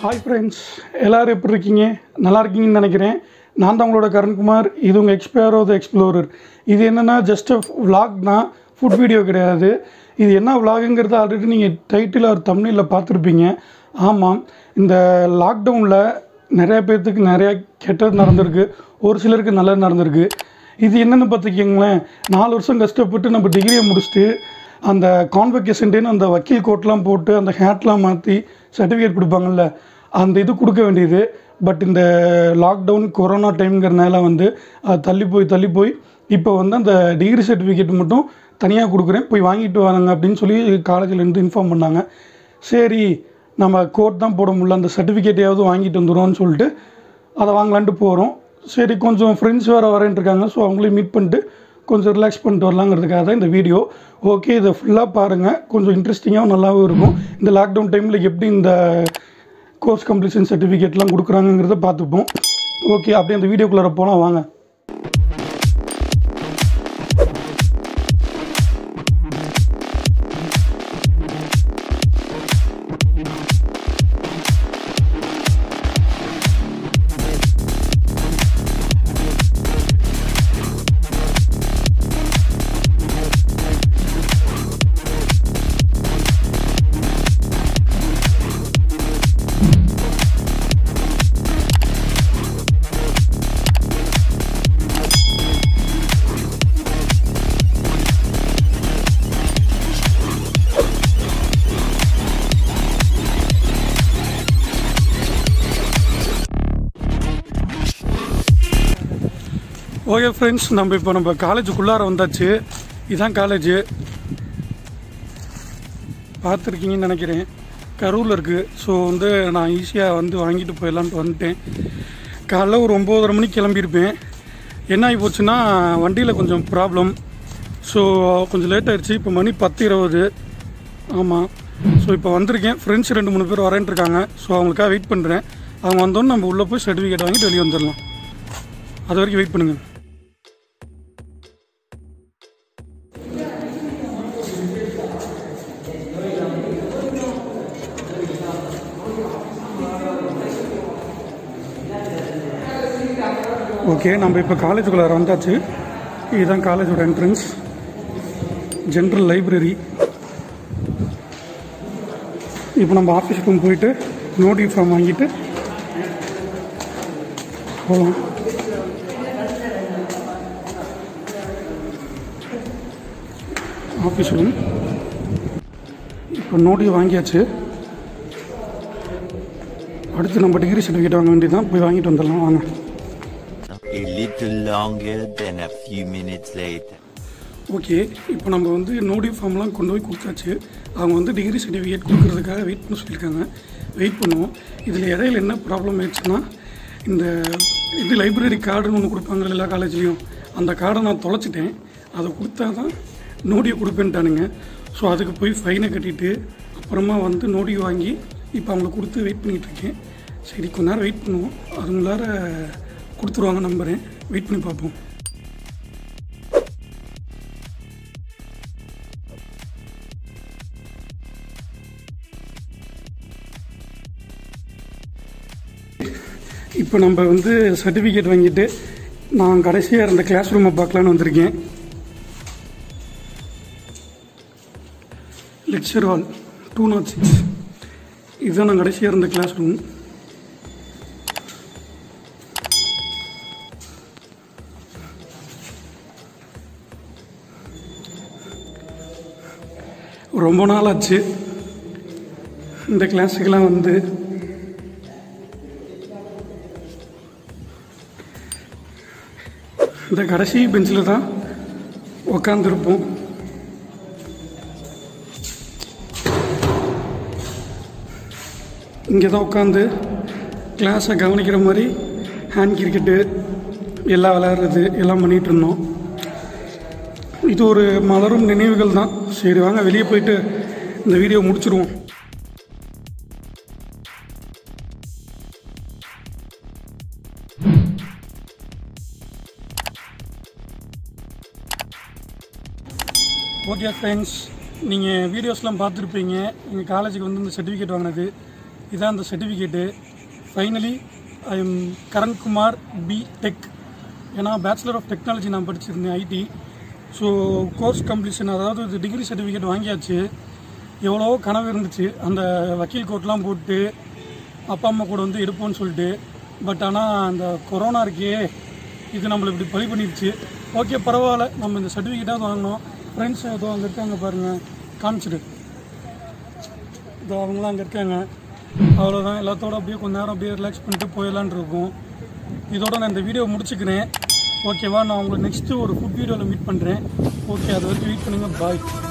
Hi friends எல்லோரும் எப்படி இருக்கீங்க நல்லா இருக்கீங்கன்னு நினைக்கிறேன் நான் தான் உங்களோட கரண்குமார் இது உங்கள் எக்ஸ்பயர் ஆஃப் த எக்ஸ்ப்ளோரர் இது என்னென்னா ஜஸ்ட் vlog தான் ஃபுட் வீடியோ கிடையாது இது என்ன vlogங்கிறத ஆல்ரெடி நீங்கள் டைட்டில் ஒரு தமிழில் பார்த்துருப்பீங்க ஆமாம் இந்த லாக்டவுனில் நிறைய பேர்த்துக்கு நிறையா கெட்டது நடந்திருக்கு ஒரு சிலருக்கு நல்லது நடந்திருக்கு இது என்னென்னு பார்த்துக்கிங்களேன் நாலு வருஷம் கஷ்டப்பட்டு நம்ம டிகிரியை முடிச்சுட்டு அந்த கான்வெகேஷன் டேன்னு அந்த வக்கீல் கோட்லாம் போட்டு அந்த ஹேட்லாம் மாற்றி சர்டிஃபிகேட் கொடுப்பாங்கல்ல அந்த இது கொடுக்க வேண்டியது பட் இந்த லாக்டவுன் கொரோனா டைம்ங்கிறனால வந்து அது தள்ளி போய் தள்ளி போய் இப்போ வந்து அந்த டிகிரி சர்டிஃபிகேட் மட்டும் தனியாக கொடுக்குறேன் போய் வாங்கிட்டு வாங்க அப்படின்னு சொல்லி காலேஜிலேருந்து இன்ஃபார்ம் பண்ணாங்க சரி நம்ம கோட் தான் போட முடியல அந்த சர்டிஃபிகேட்டையாவது வாங்கிட்டு வந்துடும்னு சொல்லிட்டு அதை வாங்கலான்ட்டு போகிறோம் சரி கொஞ்சம் ஃப்ரெண்ட்ஸ் வேறு வரேன்ட்டு இருக்காங்க ஸோ அவங்களையும் மீட் பண்ணிட்டு கொஞ்சம் ரிலாக்ஸ் பண்ணிட்டு வரலாங்கிறதுக்காக தான் இந்த வீடியோ ஓகே இதை ஃபுல்லாக பாருங்கள் கொஞ்சம் இன்ட்ரெஸ்டிங்காகவும் நல்லாவும் இருக்கும் இந்த லாக்டவுன் டைமில் எப்படி இந்த கோர்ஸ் கம்ப்ளீஷன் சர்டிஃபிகேட்லாம் கொடுக்குறாங்கங்கிறத பார்த்துப்போம் ஓகே அப்படியே அந்த வீடியோக்குள்ளே போகலாம் வாங்க ஓகே ஃப்ரெண்ட்ஸ் நம்ம இப்போ நம்ம காலேஜுக்குள்ளார வந்தாச்சு இதுதான் காலேஜு பார்த்துருக்கீங்கன்னு நினைக்கிறேன் கரூரில் இருக்குது ஸோ வந்து நான் ஈஸியாக வந்து வாங்கிட்டு போயிடலான்ட்டு வந்துட்டேன் காலைல ஒரு ஒம்போதரை மணிக்கு கிளம்பியிருப்பேன் என்ன ஆகி போச்சுன்னா வண்டியில் கொஞ்சம் ப்ராப்ளம் ஸோ கொஞ்சம் லேட் ஆயிடுச்சு இப்போ மணி பத்து இருபது ஆமாம் ஸோ இப்போ வந்திருக்கேன் ஃப்ரெண்ட்ஸ் ரெண்டு மூணு பேர் வரேன்ட்டு இருக்காங்க ஸோ அவங்களுக்காக வெயிட் பண்ணுறேன் அவங்க வந்தோன்னு நம்ம உள்ளே போய் சர்டிஃபிகேட் வாங்கிட்டு வெளியே வந்துடலாம் அது வரைக்கும் வெயிட் பண்ணுங்கள் ஓகே நம்ம இப்போ காலேஜுக்குள்ளே வந்தாச்சு இதுதான் காலேஜோட என்ட்ரன்ஸ் ஜென்ரல் லைப்ரரி இப்போ நம்ம ஆஃபீஸுக்கும் போயிட்டு நோட் ஃபார்ம் வாங்கிட்டு போகலாம் ஆஃபீஸ் ரூம் இப்போ நோட்டி வாங்கியாச்சு அடுத்து நம்ம டிகிரி சர்டிஃபிகேட் வாங்க வேண்டியதான் போய் வாங்கிட்டு வந்துடலாம் வாங்க A little longer than a few minutes later. Okay இப்போ நம்ம வந்து நோடி ஃபார்ம்லாம் கொண்டு போய் கொடுத்தாச்சு அவங்க வந்து டிகிரி சர்டிஃபிகேட் கொடுக்கறதுக்காக வெயிட் பண்ண சொல்லியிருக்காங்க வெயிட் பண்ணுவோம் இதில் இடையில என்ன ப்ராப்ளம் ஆயிடுச்சுன்னா இந்த இது லைப்ரரி கார்டுன்னு ஒன்று கொடுப்பாங்க எல்லா காலேஜ்லேயும் அந்த கார்டை நான் தொலைச்சிட்டேன் அதை கொடுத்தா தான் நோடியை கொடுப்பேன்ட்டானுங்க ஸோ அதுக்கு போய் ஃபைனை கட்டிட்டு அப்புறமா வந்து நோடி வாங்கி இப்போ அவங்களுக்கு கொடுத்து வெயிட் பண்ணிகிட்டு இருக்கேன் சரி கொஞ்ச நேரம் வெயிட் பண்ணுவோம் அதுங்களார கொடுத்துருவாங்க நம்புகிறேன் வெயிட் பண்ணி பார்ப்போம் இப்போ நம்ம வந்து சர்டிஃபிகேட் வாங்கிட்டு நான் கடைசியாக இருந்த கிளாஸ் ரூமை பார்க்கலான்னு வந்திருக்கேன் lecture hall two naught six இதுதான் நான் கடைசியாக இருந்த கிளாஸ் ரூம் ரொம்ப நாள் ஆச்சு இந்த கிளாஸுக்கெல்லாம் வந்து இந்த கடைசி பெஞ்சில் தான் உக்காந்துருப்போம் இங்கே தான் உட்காந்து கிளாஸை கவனிக்கிற மாதிரி ஹேண்ட் கிரிக்கெட்டு எல்லாம் விளையாடுறது எல்லாம் பண்ணிகிட்டு இருந்தோம் இது ஒரு மலரும் நினைவுகள் தான் சரி வாங்க வெளியே போயிட்டு இந்த வீடியோ முடிச்சிருவோம் ஓகே ஃப்ரெண்ட்ஸ் நீங்கள் வீடியோஸ்லாம் பார்த்துருப்பீங்க எங்கள் காலேஜுக்கு வந்து இந்த சர்டிஃபிகேட் வாங்கினது இதான் அந்த certificate finally I am Karankumar B tech ஏன்னா பேச்சுலர் ஆஃப் டெக்னாலஜி நான் படிச்சிருந்தேன் ஐடி ஸோ கோர்ஸ் கம்ப்ளீஷன் அதாவது இது டிகிரி சர்டிஃபிகேட் வாங்கியாச்சு எவ்வளவோ கனவு இருந்துச்சு அந்த வக்கீல் கோர்ட்லாம் போட்டு அப்பா அம்மா கூட வந்து எடுப்போம்னு சொல்லிட்டு பட் ஆனால் அந்த கொரோனா இருக்கே இது நம்மளை இப்படி பழி பண்ணிடுச்சு ஓகே பரவாயில்ல நம்ம இந்த சர்டிஃபிகேட்டாவது வாங்கினோம் ஃப்ரெண்ட்ஸ் ஏதோ அங்கே இருக்காங்க பாருங்கள் காமிச்சிடு இதோ அவங்களாம் அங்கே இருக்காங்க அவ்வளோதான் எல்லாத்தோட அப்படியே கொஞ்ச நேரம் அப்படியே ரிலாக்ஸ் பண்ணிட்டு போயிடலான் இருக்கும் இதோட நான் இந்த வீடியோ முடிச்சுக்கிறேன் ஓகேவா நான் உங்களை நெக்ஸ்ட்டு ஒரு ஃபுட் வீடியோவில் மீட் பண்ணுறேன் ஓகே அது வரைக்கும் வெயிட் பண்ணுங்கள் பாய்